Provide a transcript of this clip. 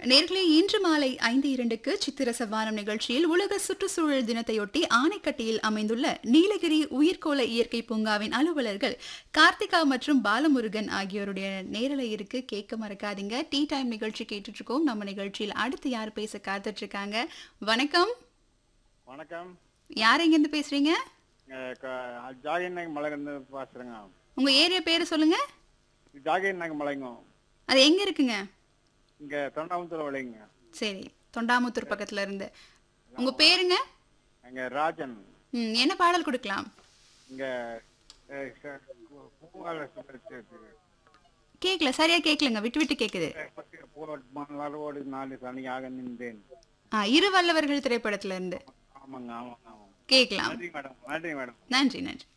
நேர்களே இன்று மாலை ஐந்து இரண்டுக்கு சித்திர சவானம் நிகழ்ச்சியில் உலக சுற்றுச்சூழல் தினத்தையொட்டி ஆனைக்கட்டியில் அமைந்துள்ள நீலகிரி உயிர்கோள இயற்கை பூங்காவின் அலுவலர்கள் கார்த்திகா மற்றும் பாலமுருகன் ஆகியோருடைய நேரலை இருக்கு கேட்க மறக்காதீங்க டீ டைம் நிகழ்ச்சி கேட்டுட்டு இருக்கோம் நம்ம நிகழ்ச்சியில் அடுத்து யார் பேச காத்துட்டு இருக்காங்க வணக்கம் வணக்கம் யார் எங்கேருந்து பேசுறீங்க ஜாகிர் நாயக் மலைங்க பேசுறேங்க உங்க ஏரியா பேரு சொல்லுங்க ஜாகிர் நாயக் மலைங்க அது எங்க இருக்குங்க இங்க தொண்டாமுத்தூர் விளையுங்க சரி தொண்டாமுத்தூர் பக்கத்துல இருந்து உங்க பேருங்க இங்க ராஜன் ம், என்ன பாடல் கொடுக்கலாம் இங்க அஹ், ச- பூ- பூவால சுத்தரிச்சு கேக்கல சரியா கேக்கலங்க விட்டு விட்டு கேக்குது மணலாரோடு நாலு சனியாக நின்றேன் ஆ, இரு வல்லவர்கள் திரைப்படத்துல இருந்து ஆமாங்க ஆமாங்க ஆமாங்க கேக்கலாம் நன்றி மேடம் நன்றி மேடம் நன்றி நன்றி